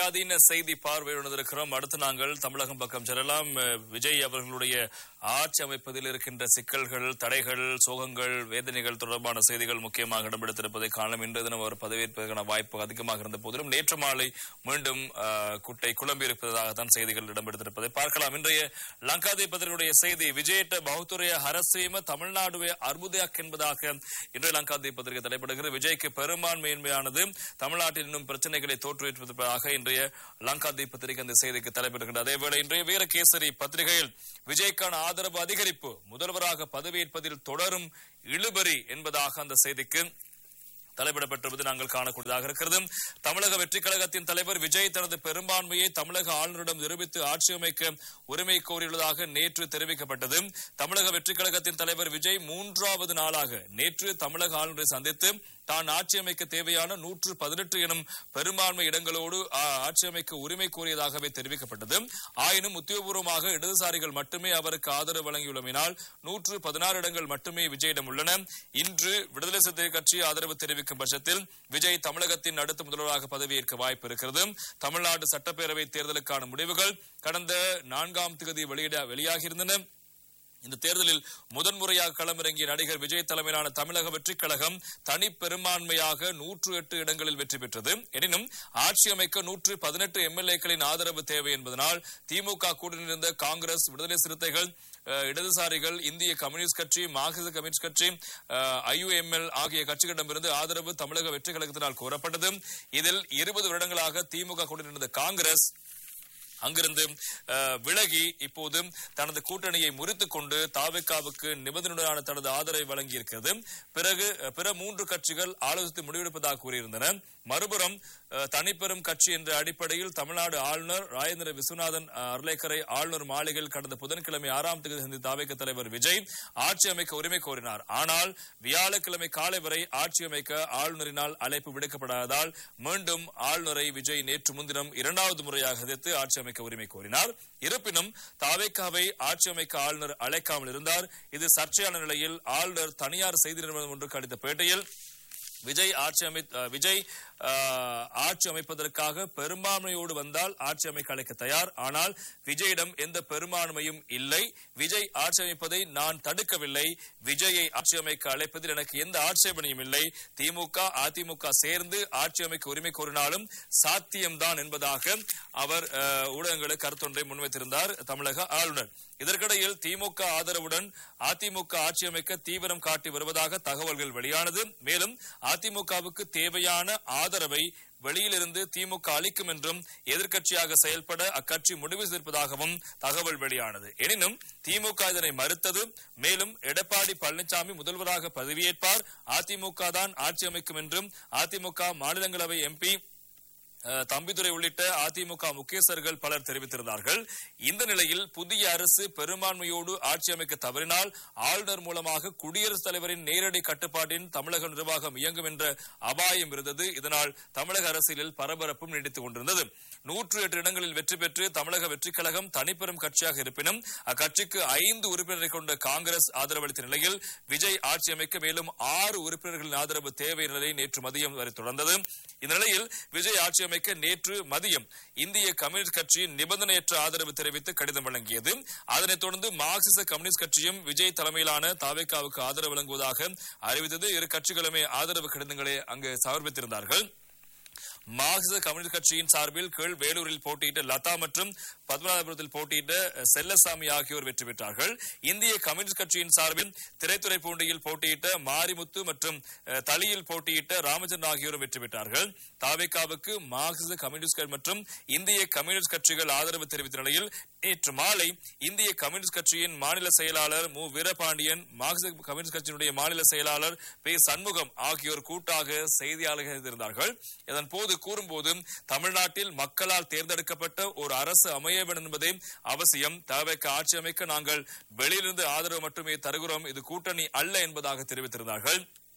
சுயாதீன செய்தி பார்வையுடன் இருக்கிறோம் அடுத்து நாங்கள் தமிழகம் பக்கம் செல்லலாம் அஹ், விஜய் அவர்களுடைய ஆட்சி அமைப்பதில் இருக்கின்ற சிக்கல்கள் தடைகள் சோகங்கள் வேதனைகள் தொடர்பான செய்திகள் முக்கியமாக இடம்பெடுத்திருப்பதை காணலாம் இன்று தினம் அவர் பதவியேற்பதற்கான வாய்ப்பு அதிகமாக இருந்த போதிலும் நேற்று மாலை மீண்டும் அஹ், குட்டை குழம்பி இருப்பதாகத்தான் செய்திகள் இடம்பெடுத்திருப்பதை பார்க்கலாம் இன்றைய லங்காதீபத்தினுடைய செய்தி விஜயட்ட பௌத்துரைய ஹரசீம தமிழ்நாடுவே அற்புதயாக் என்பதாக இன்றைய லங்காதீபத்திற்கு தலைப்படுகிறது விஜய்க்கு பெரும்பான்மையின்மையானது தமிழ்நாட்டில் இன்னும் பிரச்சனைகளை தோற்றுவிப்பதாக இன்றைய லங்கா தீபத்திரிகை அந்த செய்திக்கு தலைப்படுகின்றது அதேவேளை இன்றைய வீரகேசரி பத்திரிகையில் விஜய்க்கான ஆதரவு அதிகரிப்பு முதல்வராக பதவியேற்பதில் தொடரும் இழுபறி என்பதாக அந்த செய்திக்கு தலைப்பிடப்பட்டிருப்பது நாங்கள் காணக்கூடியதாக இருக்கிறது தமிழக வெற்றிக் கழகத்தின் தலைவர் விஜய் தனது பெரும்பான்மையை தமிழக ஆளுநரிடம் நிரூபித்து ஆட்சி அமைக்க உரிமை கோரியுள்ளதாக நேற்று தெரிவிக்கப்பட்டது தமிழக வெற்றிக் கழகத்தின் தலைவர் விஜய் மூன்றாவது நாளாக நேற்று தமிழக ஆளுநரை சந்தித்து தான் ஆட்சி அமைக்க தேவையான நூற்று பதினெட்டு எனும் பெரும்பான்மை இடங்களோடு ஆ, ஆட்சி அமைக்க உரிமை கோரியதாகவே தெரிவிக்கப்பட்டது ஆயினும் உத்தியோகபூர்வமாக இடதுசாரிகள் மட்டுமே அவருக்கு ஆதரவு வழங்கியுள்ளமையினால் நூற்று பதினாறு இடங்கள் மட்டுமே விஜயிடம் உள்ளன இன்று விடுதலை சிறுத்தை கட்சி ஆதரவு தெரிவிக்கும் பட்சத்தில் விஜய் தமிழகத்தின் அடுத்த முதல்வராக பதவியேற்க வாய்ப்பு இருக்கிறது தமிழ்நாடு சட்டப்பேரவை தேர்தலுக்கான முடிவுகள் கடந்த நான்காம் தேதி வெளியிட வெளியாகியிருந்தன இந்த தேர்தலில் முதன்முறையாக களமிறங்கிய நடிகர் விஜய் தலைமையிலான தமிழக வெற்றிக் கழகம் தனி பெரும்பான்மையாக நூற்று எட்டு இடங்களில் வெற்றி பெற்றது எனினும் ஆட்சி அமைக்க நூற்று பதினெட்டு எம்எல்ஏக்களின் ஆதரவு தேவை என்பதனால் திமுக கூட்டணியிருந்த காங்கிரஸ் விடுதலை சிறுத்தைகள் அஹ், இடதுசாரிகள் இந்திய கம்யூனிஸ்ட் கட்சி மார்க்சிஸ்ட் கம்யூனிஸ்ட் கட்சி ஐயுஎம்எல் ஆகிய கட்சிகளிடமிருந்து ஆதரவு தமிழக வெற்றிக் கழகத்தினால் கோரப்பட்டது இதில் இருபது வருடங்களாக திமுக கூட்டணியிருந்த காங்கிரஸ் அங்கிருந்து அஹ், விலகி இப்போது தனது கூட்டணியை முறித்துக் கொண்டு தாவேக்காவுக்கு நிபந்தனையுடனான தனது ஆதரவை வழங்கியிருக்கிறது பிறகு அஹ், பிற மூன்று கட்சிகள் ஆலோசித்து முடிவெடுப்பதாக கூறியிருந்தன மறுபுறம் அஹ், தனிப்பெரும் கட்சி என்ற அடிப்படையில் தமிழ்நாடு ஆளுநர் ராஜேந்திர விஸ்வநாதன் அஹ், அர்லேக்கரை ஆளுநர் மாளிகையில் கடந்த புதன்கிழமை ஆறாம் தேதி சந்தித்த தாவேக்க தலைவர் விஜய் ஆட்சி அமைக்க உரிமை கோரினார் ஆனால் வியாழக்கிழமை காலை வரை ஆட்சி அமைக்க ஆளுநரினால் அழைப்பு விடுக்கப்படாததால் மீண்டும் ஆளுநரை விஜய் நேற்று முன்தினம் இரண்டாவது முறையாக சந்தித்து ஆட்சி அமைக்க உரிமை கோரினார் இருப்பினும் தாவேக்காவை ஆட்சி அமைக்க ஆளுநர் அழைக்காமல் இருந்தார் இது சர்ச்சையான நிலையில் ஆளுநர் தனியார் செய்தி நிறுவனம் ஒன்றுக்கு அளித்த பேட்டியில் விஜய் ஆட்சி அமை அஹ், விஜய் அஹ், ஆட்சி அமைப்பதற்காக பெரும்பான்மையோடு வந்தால் ஆட்சி அமைக்க அழைக்க தயார் ஆனால் விஜயிடம் எந்த பெரும்பான்மையும் இல்லை விஜய் ஆட்சி அமைப்பதை நான் தடுக்கவில்லை விஜயை ஆட்சி அமைக்க அழைப்பதில் எனக்கு எந்த ஆட்சேபனையும் இல்லை திமுக அதிமுக சேர்ந்து ஆட்சி அமைக்க உரிமை கோரினாலும் சாத்தியம்தான் என்பதாக அவர் அஹ், ஊடகங்களுக்கு கருத்தொன்றை முன்வைத்திருந்தார் தமிழக ஆளுநர் இதற்கிடையில் திமுக ஆதரவுடன் அதிமுக ஆட்சி அமைக்க தீவிரம் காட்டி வருவதாக தகவல்கள் வெளியானது மேலும் அதிமுகவுக்கு தேவையான ஆதரவை வெளியிலிருந்து திமுக அளிக்கும் என்றும் எதிர்க்கட்சியாக செயல்பட அக்கட்சி முடிவு செய்திருப்பதாகவும் தகவல் வெளியானது எனினும் திமுக இதனை மறுத்தது மேலும் எடப்பாடி பழனிசாமி முதல்வராக பதவியேற்பார் அதிமுக தான் ஆட்சி அமைக்கும் என்றும் அதிமுக மாநிலங்களவை எம்பி அஹ், தம்பிதுரை உள்ளிட்ட அதிமுக முக்கியஸ்தர்கள் பலர் தெரிவித்திருந்தார்கள் இந்த நிலையில் புதிய அரசு பெரும்பான்மையோடு ஆட்சி அமைக்க தவறினால் ஆளுநர் மூலமாக குடியரசுத் தலைவரின் நேரடி கட்டுப்பாட்டின் தமிழக நிர்வாகம் இயங்கும் என்ற அபாயம் இருந்தது இதனால் தமிழக அரசியலில் பரபரப்பும் நீடித்துக் கொண்டிருந்தது நூற்று எட்டு இடங்களில் வெற்றி பெற்று தமிழக வெற்றிக் கழகம் தனிப்பெரும் கட்சியாக இருப்பினும் அக்கட்சிக்கு ஐந்து உறுப்பினரை கொண்ட காங்கிரஸ் ஆதரவளித்த நிலையில் விஜய் ஆட்சி அமைக்க மேலும் ஆறு உறுப்பினர்களின் ஆதரவு தேவை நிலை நேற்று மதியம் வரை தொடர்ந்தது இந்த நிலையில் விஜய் ஆட்சி அமைக்க நேற்று மதியம் இந்திய கம்யூனிஸ்ட் கட்சி நிபந்தனையற்ற ஆதரவு தெரிவித்து கடிதம் வழங்கியது அதனைத் தொடர்ந்து மார்க்சிஸ்ட் கம்யூனிஸ்ட் கட்சியும் விஜய் தலைமையிலான தாவேக்காவுக்கு ஆதரவு வழங்குவதாக அறிவித்தது இரு கட்சிகளுமே ஆதரவு கடிதங்களை அங்கு சமர்ப்பித்திருந்தார்கள் மார்க்சிஸ்ட் கம்யூனிஸ்ட் கட்சியின் சார்பில் கீழ் வேலூரில் போட்டியிட்ட லதா மற்றும் பத்மநாபபுரத்தில் போட்டியிட்ட செல்லசாமி ஆகியோர் வெற்றி பெற்றார்கள் இந்திய கம்யூனிஸ்ட் கட்சியின் சார்பில் திரைத்துறை பூண்டியில் போட்டியிட்ட மாரிமுத்து மற்றும் அஹ், தளியில் போட்டியிட்ட ராமச்சந்திரன் ஆகியோரும் வெற்றி பெற்றார்கள் தாவேக்காவுக்கு மார்க்சிஸ்ட் கம்யூனிஸ்ட் கட்சி மற்றும் இந்திய கம்யூனிஸ்ட் கட்சிகள் ஆதரவு தெரிவித்த நிலையில் நேற்று மாலை இந்திய கம்யூனிஸ்ட் கட்சியின் மாநில செயலாளர் மு வீரபாண்டியன் மார்க்சிஸ்ட் கம்யூனிஸ்ட் கட்சியினுடைய மாநில செயலாளர் பே சண்முகம் ஆகியோர் கூட்டாக செய்தியாளர்கள் இருந்தார்கள் இதன் போது கூறும்போது தமிழ்நாட்டில் மக்களால் தேர்ந்தெடுக்கப்பட்ட ஒரு அரசு அமைய வேண்டும் என்பதே அவசியம் தவிர ஆட்சி அமைக்க நாங்கள் வெளியிலிருந்து ஆதரவு மட்டுமே தருகிறோம் இது கூட்டணி அல்ல என்பதாக தெரிவித்திருந்தார்கள்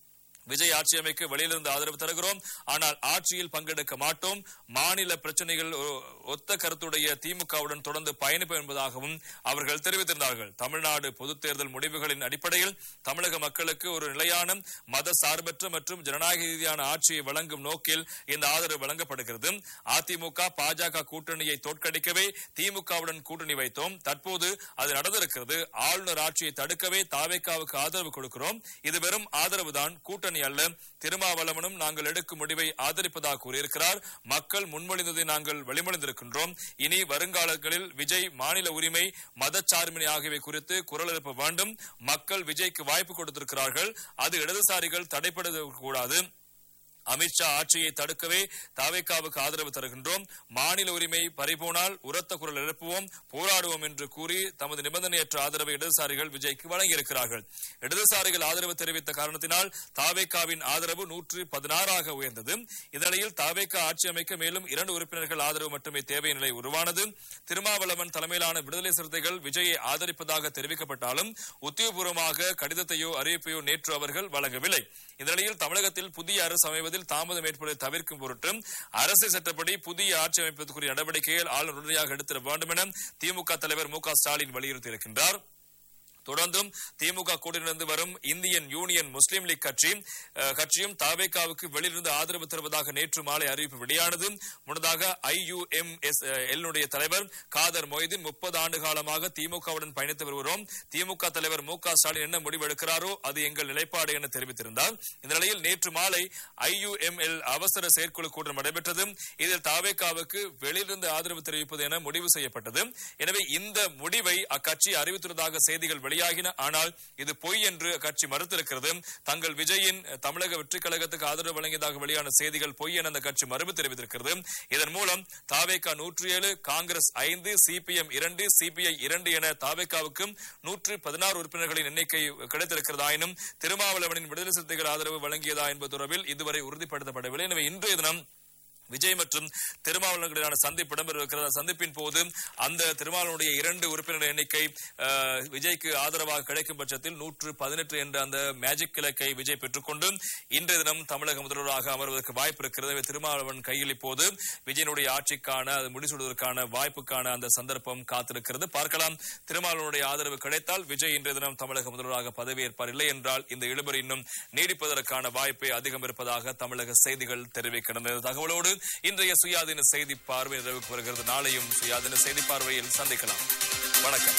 விஜய் ஆட்சி அமைக்க வெளியிலிருந்து ஆதரவு தருகிறோம் ஆனால் ஆட்சியில் பங்கெடுக்க மாட்டோம் மாநில பிரச்சனைகள் ஒ- ஒத்த கருத்துடைய திமுகவுடன் தொடர்ந்து பயணிப்போம் என்பதாகவும் அவர்கள் தெரிவித்திருந்தார்கள் தமிழ்நாடு பொதுத் தேர்தல் முடிவுகளின் அடிப்படையில் தமிழக மக்களுக்கு ஒரு நிலையான மத சார்பற்ற மற்றும் ஜனநாயக ரீதியான ஆட்சியை வழங்கும் நோக்கில் இந்த ஆதரவு வழங்கப்படுகிறது அதிமுக பாஜக கூட்டணியை தோற்கடிக்கவே திமுகவுடன் கூட்டணி வைத்தோம் தற்போது அது நடந்திருக்கிறது ஆளுநர் ஆட்சியை தடுக்கவே தாவேக்காவுக்கு ஆதரவு கொடுக்கிறோம் இது வெறும் ஆதரவுதான் கூட்டணி அல்ல திருமாவளவனும் நாங்கள் எடுக்கும் முடிவை ஆதரிப்பதாக கூறியிருக்கிறார் மக்கள் முன்மொழிந்ததை நாங்கள் வெளிமொழிந்திருக்கின்றோம் இனி வருங்காலங்களில் விஜய் மாநில உரிமை மதச்சார்பினை ஆகியவை குறித்து குரல் எழுப்ப வேண்டும் மக்கள் விஜய்க்கு வாய்ப்பு கொடுத்திருக்கிறார்கள் அது இடதுசாரிகள் தடைபட கூடாது அமித்ஷா ஆட்சியை தடுக்கவே தாவேக்காவுக்கு ஆதரவு தருகின்றோம் மாநில உரிமை பறிபோனால் உரத்த குரல் எழுப்புவோம் போராடுவோம் என்று கூறி தமது நிபந்தனையற்ற ஆதரவை இடதுசாரிகள் விஜய்க்கு வழங்கியிருக்கிறார்கள் இடதுசாரிகள் ஆதரவு தெரிவித்த காரணத்தினால் தாவேக்காவின் ஆதரவு நூற்று பதினாறாக உயர்ந்தது இதனிடையில் தாவேக்கா ஆட்சி அமைக்க மேலும் இரண்டு உறுப்பினர்கள் ஆதரவு மட்டுமே தேவை நிலை உருவானது திருமாவளவன் தலைமையிலான விடுதலை சிறுத்தைகள் விஜயை ஆதரிப்பதாக தெரிவிக்கப்பட்டாலும் உத்தியோகபூர்வமாக கடிதத்தையோ அறிவிப்பையோ நேற்று அவர்கள் வழங்கவில்லை இதனிடையில் தமிழகத்தில் புதிய அரசு அமைவதில் தாமதம் ஏற்படுவதை தவிர்க்கும் பொருட்டு அரசு சட்டப்படி புதிய ஆட்சி அமைப்பதற்குரிய நடவடிக்கைகள் ஆளுநர் உடனடியாக எடுத்திட வேண்டும் என திமுக தலைவர் மு க ஸ்டாலின் வலியுறுத்தியிருக்கின்றார் தொடர்ந்தும் திமுக கூட்டணியிலிருந்து வரும் இந்தியன் யூனியன் முஸ்லீம் லீக் கட்சி அஹ், கட்சியும் தாவேகாவுக்கு வெளியிலிருந்து ஆதரவு தருவதாக நேற்று மாலை அறிவிப்பு வெளியானது முன்னதாக ஐயுஎம்எஸ் எல்லுடைய தலைவர் காதர் மொய்தீன் முப்பது ஆண்டு காலமாக திமுகவுடன் பயணித்து வருகிறோம் திமுக தலைவர் மு க ஸ்டாலின் என்ன முடிவு எடுக்கிறாரோ அது எங்கள் நிலைப்பாடு என தெரிவித்திருந்தார் இந்த நிலையில் நேற்று மாலை ஐயுஎம்எல் அவசர செயற்குழு கூட்டம் நடைபெற்றது இதில் தாவேகாவுக்கு வெளியிலிருந்து ஆதரவு தெரிவிப்பது என முடிவு செய்யப்பட்டது எனவே இந்த முடிவை அக்கட்சி அறிவித்துள்ளதாக செய்திகள் வெளியாகின ஆனால் இது பொய் என்று அக்கட்சி மறுத்திருக்கிறது தங்கள் விஜயின் தமிழக வெற்றிக் கழகத்துக்கு ஆதரவு வழங்கியதாக வெளியான செய்திகள் பொய் என அந்த கட்சி மறுப்பு தெரிவித்திருக்கிறது இதன் மூலம் தாவேகா நூற்றி ஏழு காங்கிரஸ் ஐந்து சிபிஎம் இரண்டு சிபிஐ இரண்டு என தாவேகாவுக்கும் நூற்று பதினாறு உறுப்பினர்களின் எண்ணிக்கை கிடைத்திருக்கிறதாயினும் திருமாவளவனின் விடுதலை சிறுத்தைகள் ஆதரவு வழங்கியதா என்பது தொடர்பில் இதுவரை உறுதிப்படுத்தப்படவில்லை எனவே இன்றைய தினம் விஜய் மற்றும் திருமாவளவனுடைய சந்திப்பு இடம்பெறவிருக்கிறது அந்த சந்திப்பின் போது அந்த திருமாவளவனுடைய இரண்டு உறுப்பினர் எண்ணிக்கை அஹ், விஜய்க்கு ஆதரவாக கிடைக்கும் பட்சத்தில் நூற்று பதினெட்டு என்ற அந்த மேஜிக் இலக்கை விஜய் பெற்றுக்கொண்டு இன்றைய தினம் தமிழக முதல்வராக அமர்வதற்கு வாய்ப்பு இருக்கிறது எனவே திருமாவளவன் கையில் இப்போது விஜயனுடைய ஆட்சிக்கான அது முடிசூடுவதற்கான வாய்ப்புக்கான அந்த சந்தர்ப்பம் காத்திருக்கிறது பார்க்கலாம் திருமாவளவனுடைய ஆதரவு கிடைத்தால் விஜய் இன்றைய தினம் தமிழக முதல்வராக பதவியேற்பார் இல்லை என்றால் இந்த இழுபறி இன்னும் நீடிப்பதற்கான வாய்ப்பே அதிகம் இருப்பதாக தமிழக செய்திகள் தெரிவிக்கின்றன இந்த தகவலோடு இன்றைய சுயாதீன செய்தி பார்வை நிறைவுக்கு வருகிறது நாளையும் சுயாதீன செய்தி பார்வையில் சந்திக்கலாம் வணக்கம்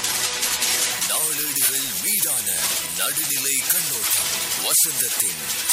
நாளேடுகள் மீதான நடுநிலை கண்ணோட்டம் வசந்தத்தின்